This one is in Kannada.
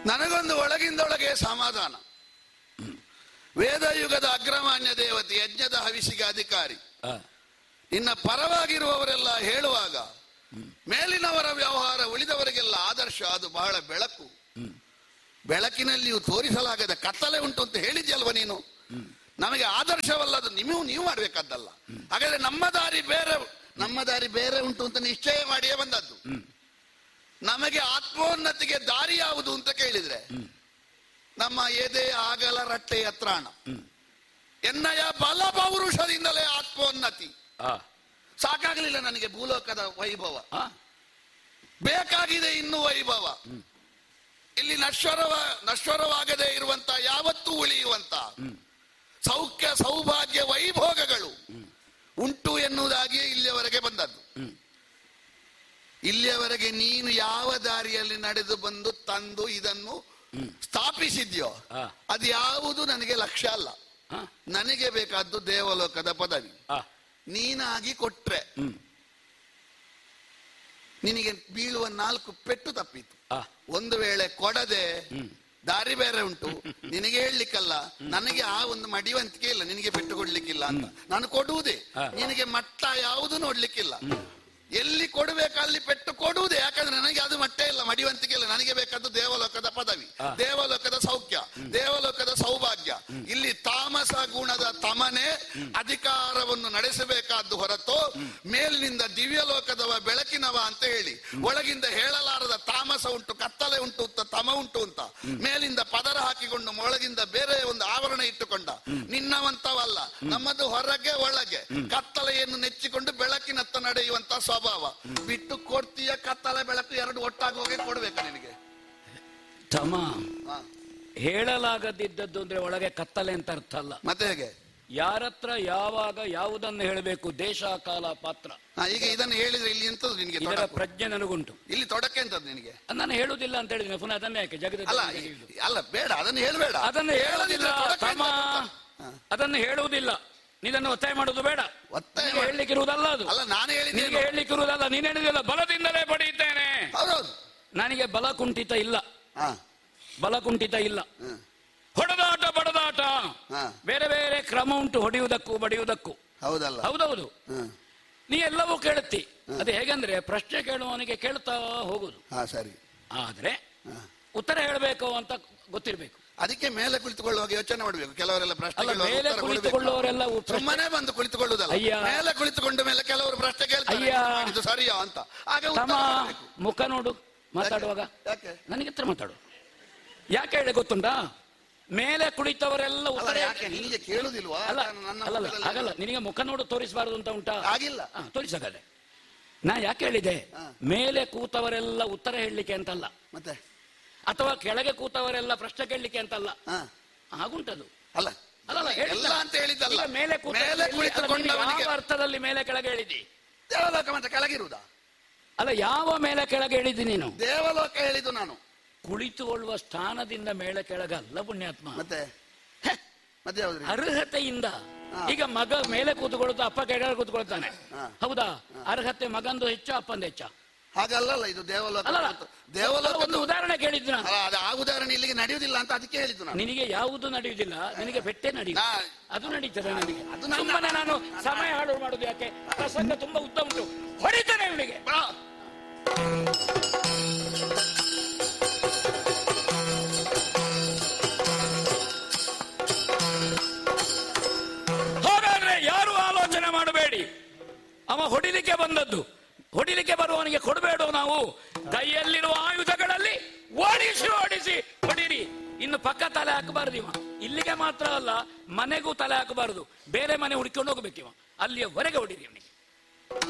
ನನಗೊಂದು ಒಳಗಿಂದೊಳಗೆ ಸಮಾಧಾನ ವೇದಯುಗದ ಅಗ್ರಮಾನ್ಯ ದೇವತೆ ಯಜ್ಞದ ಹವಿಸಿಗೆ ಅಧಿಕಾರಿ ಆ, ಇನ್ನ ಪರವಾಗಿರುವವರೆಲ್ಲ ಹೇಳುವಾಗ ಮೇಲಿನವರ ವ್ಯವಹಾರ ಉಳಿದವರಿಗೆಲ್ಲ ಆದರ್ಶ ಅದು ಬಹಳ ಬೆಳಕು ಬೆಳಕಿನಲ್ಲಿಯೂ ತೋರಿಸಲಾಗದ ಕತ್ತಲೆ ಉಂಟು ಅಂತ ಹೇಳಿದ್ಯಲ್ವ ನೀನು ನಮಗೆ ಆದರ್ಶವಲ್ಲದು ನೀವು ನೀವು ಮಾಡ್ಬೇಕಾದ್ದಲ್ಲ ಹಾಗಾದ್ರೆ ನಮ್ಮ ದಾರಿ ಬೇರೆ ನಮ್ಮ ದಾರಿ ಬೇರೆ ಉಂಟು ಅಂತ ನಿಶ್ಚಯ ಮಾಡಿಯೇ ಬಂದದ್ದು ನಮಗೆ ಆತ್ಮೋನ್ನತಿಗೆ ದಾರಿ ಯಾವುದು ಅಂತ ಕೇಳಿದ್ರೆ ನಮ್ಮ ಎದೆ ಆಗಲ ರಟ್ಟೆ ಎತ್ರಾಣ ಎನ್ನಯ ಬಲ ಪೌರುಷದಿಂದಲೇ ಆತ್ಮೋನ್ನತಿ ಆ, ಸಾಕಾಗಲಿಲ್ಲ ನನಗೆ ಭೂಲೋಕದ ವೈಭವ ಆ, ಬೇಕಾಗಿದೆ ಇನ್ನು ವೈಭವ ಇಲ್ಲಿ ನಶ್ವರವ ನಶ್ವರವಾಗದೇ ಇರುವಂತ ಯಾವತ್ತೂ ಉಳಿಯುವಂತ ಸೌಖ್ಯ ಸೌಭಾಗ್ಯ ವೈಭೋಗಗಳು ಉಂಟು ಎನ್ನುವುದಾಗಿಯೇ ಇಲ್ಲಿಯವರೆಗೆ ಬಂದದ್ದು ಇಲ್ಲಿಯವರೆಗೆ ನೀನು ಯಾವ ದಾರಿಯಲ್ಲಿ ನಡೆದು ಬಂದು ತಂದು ಇದನ್ನು ಸ್ಥಾಪಿಸಿದ್ಯೋ ಆ. ಅದು ಯಾವುದು ನನಗೆ ಲಕ್ಷ್ಯ ಅಲ್ಲ ಆ, ನನಗೆ ಬೇಕಾದ್ದು ದೇವಲೋಕದ ಪದವಿ ಆ, ನೀನಾಗಿ ಕೊಟ್ರೆ ಹ್ಮ್. ನಿನಗೆ ಬೀಳುವ ನಾಲ್ಕು ಪೆಟ್ಟು ತಪ್ಪಿತು ಆ, ಒಂದು ವೇಳೆ ಕೊಡದೆ ದಾರಿ ಬೇರೆ ಉಂಟು ನಿನಗೆ ಹೇಳಲಿಕ್ಕಲ್ಲ ನನಗೆ ಆ ಒಂದು ಮಡಿವಂತಿಕೆ ಇಲ್ಲ ನಿನಗೆ ಪೆಟ್ಟು ಕೊಡ್ಲಿಕ್ಕಿಲ್ಲ ಅಂತ ನಾನು ಕೊಡುವುದೇ ಹಾ. ನಿನಗೆ ಮಟ್ಟ ಯಾವುದು ನೋಡ್ಲಿಕ್ಕಿಲ್ಲ ಎಲ್ಲಿ ಕೊಡಬೇಕು ಅಲ್ಲಿ ಪೆಟ್ಟು ಕೊಡುವುದೇ ಯಾಕಂದ್ರೆ ನನಗೆ ಅದು ಮಟ್ಟ ಇಲ್ಲ ಮಡಿವಂತಿಕೆ ಇಲ್ಲ ನನಗೆ ಬೇಕಾದ್ದು ದೇವಲೋಕದ ಪದವಿ ಹಾ. ದೇವಲೋಕದ ಸೌಖ್ಯ ದೇವಲೋಕದ ಸೌಭಾಗ್ಯ ಇಲ್ಲಿ ತಾಮಸ ಗುಣದ ತಮನೆ ಅಧಿಕಾರವನ್ನು ನಡೆಸಬೇಕಾದ್ದು ಹೊರತು ಮೇಲಿನಿಂದ ದಿವ್ಯಲೋಕದವ ಬೆಳಕಿನವ ಅಂತ ಹೇಳಿ ಒಳಗಿಂದ ಹೇಳಲಾರದ ತಾಮಸ ಉಂಟು ಕತ್ತಲೆ ಉಂಟು ಅಂತ ತಮ ಉಂಟು ಅಂತ ಮೇಲಿಂದ ಪದರ ಹಾಕಿಕೊಂಡು ಒಳಗಿಂದ ಬೇರೆ ಒಂದು ಆವರಣ ಇಟ್ಟುಕೊಂಡ ನಿನ್ನವಂತವಲ್ಲ ನಮ್ಮದು ಹೊರಗೆ ಒಳಗೆ ಕತ್ತಲೆಯನ್ನು ನೆಚ್ಚಿಕೊಂಡು ಬೆಳಕಿನತ್ತ ನಡೆಯುವಂತ ಸ್ವಭಾವ ಬಿಟ್ಟು ಕೊಡ್ತೀಯ ಕತ್ತಲೆ ಬೆಳಕು ಎರಡು ಒಟ್ಟಾಗಿ ಹೋಗಿ ಕೊಡ್ಬೇಕು ನಿನಗೆ ತಮ ಹಾ. ಹೇಳಲಾಗದಿದ್ದದ್ದು ಅಂದ್ರೆ ಒಳಗೆ ಕತ್ತಲೆ ಅಂತ ಅರ್ಥ ಅಲ್ಲ ಮತ್ತೆ ಹೇಗೆ ಯಾರತ್ರ ಯಾವಾಗ ಯಾವುದನ್ನು ಹೇಳಬೇಕು ದೇಶ ಕಾಲ ಪಾತ್ರ ಹಾ, ಈಗ ಇದನ್ನು ಹೇಳಿದ್ರೆ ಇಲ್ಲಿ ಎಂತದ್ದು ನಿನಗೆ ಇದರ ತೊಡಕು? ಪ್ರಜ್ಞೆ ನನಗುಂಟು ಇಲ್ಲಿ ತೊಡಕೆ ಎಂತದ್ದು ನಿನಗೆ ಅದ್ ನಾನು ಹೇಳುದಿಲ್ಲ ಅಂತ ಹೇಳಿದ್ರೆ ಪುನಃ ಅದನ್ನೇ ಯಾಕೆ ಜಗದ ಅಲ್ಲ ಈ- ಅಲ್ಲ ಬೇಡ ಅದನ್ನು ಹೇಳಬೇಡ ಅದನ್ನು ಹೇಳುವುದಿಲ್ಲ ತಮ್ಮ ಅದನ್ನು ಹೇಳುವುದಿಲ್ಲ ನೀನನ್ನು ಒತ್ತಾಯ ಮಾಡುವುದು ಬೇಡ ಒತ್ತಾಯ ನಿನಗೆ ಮಾಡು. ಹೇಳಲಿಕ್ಕಿರುವುದಲ್ಲ ಅದು ಅಲ್ಲ ನಾನು ನಿನಗೆ ಹೇಳಿದ್ದೇನೆ ಹೇಳಲಿಕ್ಕಿರುವುದಲ್ಲ ನೀನು ಹೇಳಿದಿಲ್ಲ ಬಲದಿಂದಲೇ ಪಡೆಯುತ್ತೇನೆ ಹೌದೌದು ನನಗೆ ಬಲ ಕುಂಠಿತ ಇಲ್ಲ ಹಾ ಬಲ ಕುಂಠಿತ ಇಲ್ಲ ಹ್ಮ್. ಹೊಡೆದಾಟ ಬಡದಾಟ ಹಾ. ಬೇರೆ ಬೇರೆ ಕ್ರಮ ಉಂಟು ಹೊಡೆಯುವುದಕ್ಕೂ ಬಡಿಯುವುದಕ್ಕೂ ಹೌದಲ್ಲ ಹೌದೌದು ಹ್ಮ್. ನೀ ಎಲ್ಲವೂ ಕೇಳುತ್ತಿ ಅದು ಹೇಗಂದ್ರೆ ಪ್ರಶ್ನೆ ಕೇಳುವವನಿಗೆ ಕೇಳ್ತಾ ಹೋಗುದು ಹಾ ಸರಿ ಆದ್ರೆ ಹಾ. ಉತ್ತರ ಹೇಳಬೇಕು ಅಂತ ಗೊತ್ತಿರ್ಬೇಕು ಅದಕ್ಕೆ ಮೇಲೆ ಕುಳಿತುಕೊಳ್ಳುವಾಗ ಯೋಚನೆ ಮಾಡಬೇಕು ಕೆಲವರೆಲ್ಲ ಪ್ರಶ್ನೆ ಅಲ್ಲ, ಕೇಳುವಾಗ ಮೇಲೆ ಉತ್ತರ ಕೊಡ್ಬೇಕು. ಕುಳಿತುಕೊಳ್ಳುವವರೆಲ್ಲ ಉ- ಪ್ರಶ್ನೆ- ಸುಮ್ಮನೆ ಬಂದು ಕುಳಿತುಕೊಳ್ಳುವುದಲ್ಲ ಅಯ್ಯ. ಮೇಲೆ ಕುಳಿತುಕೊಂಡ ಮೇಲೆ ಕೆಲವರು ಪ್ರಶ್ನೆ ಕೇಳ್ತಾರೆ ಅಯ್ಯ. ಇದು ಮಾಡಿದ್ದು ಸರಿಯಾ ಅಂತ ಆಗ ಉತ್ತರ ತಮ್ಮ ಕೊಡ್ಬೇಕು. ಮುಖ ನೋಡು ಮಾತಾಡುವಾಗ ಯಾಕೆ ನನಗೆ ಹತ್ರ ಮಾತಾಡು ಯಾಕೆ ಹೇಳಿ ಗೊತ್ತುಂಟಾ ಮೇಲೆ ಕುಳಿತವರೆಲ್ಲ ಅಲ್ಲ ಉತ್ತರ ಯಾಕೆ ನಿನಗೆ ಕೇಳುದಿಲ್ವಾ ಅಲ್ಲ ನನ್ನ ಅಲ್ಲಲ್ಲ ಮುಖದಲ್ಲಿ- ಆಗಲ್ಲ ನಿನಗೆ ಮುಖ ನೋಡು ತೋರಿಸಬಾರದು ಅಂತ ಉಂಟಾ ಆಗಿಲ್ಲ ಹಾ, ತೋರಿಸಗದೆ ನಾ ಯಾಕೆ ಹೇಳಿದೆ ಹಾ. ಮೇಲೆ ಕೂತವರೆಲ್ಲ ಉತ್ತರ ಹೇಳಲಿಕ್ಕೆ ಅಂತಲ್ಲ ಮತ್ತೆ ಅಥವಾ ಕೆಳಗೆ ಕೂತವರೆಲ್ಲ ಪ್ರಶ್ನೆ ಕೇಳಲಿಕ್ಕೆ ಅಂತಲ್ಲ ಹಾ ಆಗುಂಟದು ಅಲ್ಲ ಅಲ್ಲಲ್ಲ ಎಲ್ಲ ಹೇಳಿದ್ದ. ಅಂತ ಹೇಳಿದ್ದಲ್ಲ ಈಗ ಮೇಲೆ ಕೂತ ಮೇಲೆ ಕುಳಿತುಕೊಂಡವನಿಗೆ ಯಾವ ಅರ್ಥದಲ್ಲಿ ಮೇಲೆ ಕೆಳಗೆ ಹೇಳಿದಿ ದೇವಲೋಕ ಮತ್ತೆ ಕೆಳಗಿರುವುದಾ ಅಲ್ಲ ಯಾವ ಮೇಲೆ ಕೆಳಗೆ ಹೇಳಿದಿ ನೀನು ದೇವಲೋಕ ಹೇಳಿದ್ದು ನಾನು ಕುಳಿತುಕೊಳ್ಳುವ ಸ್ಥಾನದಿಂದ ಮೇಲೆ ಕೆಳಗೆ ಅಲ್ಲ ಪುಣ್ಯಾತ್ಮ ಮತ್ತೆ ಮತ್ತೆ ಯಾವ್ದ್ರಿ ಅರ್ಹತೆಯಿಂದ ಹಾ. ಈಗ ಮಗ ಮೇಲೆ ಕೂತ್ಕೊಳ್ಳುತ್ತಾ ಅಪ್ಪ ಕೆಳಗೆ ಕೂತ್ಕೊಳ್ತಾನೆ ಹಾ. ಹೌದಾ ಅರ್ಹತೆ ಮಗಂದು ಹೆಚ್ಚ ಅಪ್ಪಂದು ಹೆಚ್ಚ ಹಾಗಲ್ಲಲ್ಲ ಇದು ದೇವಲೋಕ ಅಲ್ಲ ದೇವಲೋಕ ಒಂದು ಉದಾಹರಣೆ ಕೇಳಿದ್ದು ನಾನು ಅಲ್ಲ ಅದು ಆ ಉದಾಹರಣೆ ಇಲ್ಲಿಗೆ ನಡೆಯುವುದಿಲ್ಲ ಅಂತ ಅದಕ್ಕೆ ಹೇಳಿದ್ದು ನಾನು ನಿನಗೆ ಯಾವುದು ನಡೆಯುವುದಿಲ್ಲ ನಿನಗೆ ಬೆಟ್ಟೆ ನಡೆಯುವುದು ನಾ- ಅದು ನಡೀತದೆ ನನಗೆ ಅದು ನನ್ನ- ಸುಮ್ಮನೆ ನಾನು ಸಮಯ ಹಾಳು ಮಾಡುದು ಯಾಕೆ ಪ್ರಸಂಗ ತುಂಬಾ ಉದ್ದ ಉಂಟು ಹೊಡಿತಾನೆ ಇವನಿಗೆ ಬಾ. ಹಾಗಾದ್ರೆ ಯಾರು ಆಲೋಚನೆ ಮಾಡಬೇಡಿ ಅವ ಹೊಡಿಲಿಕ್ಕೆ ಬಂದದ್ದು ಹೊಡಿಲಿಕ್ಕೆ ಬರುವವನಿಗೆ ಕೊಡಬೇಡ ನಾವು ಕೈಯಲ್ಲಿರುವ ಆಯುಧಗಳಲ್ಲಿ ಓಡಿಸಿ ಓಡಿಸಿ ಹೊಡಿರಿ ಇನ್ನು ಪಕ್ಕ ತಲೆ ಹಾಕಬಾರದು ಇವ ಇಲ್ಲಿಗೆ ಮಾತ್ರ ಅಲ್ಲ ಮನೆಗೂ ತಲೆ ಹಾಕಬಾರದು ಬೇರೆ ಮನೆ ಹುಡ್ಕೊಂಡು ಹೋಗ್ಬೇಕು ಇವ ಅಲ್ಲಿಯವರೆಗೆ ಹೊಡಿರಿ ಅವನಿಗೆ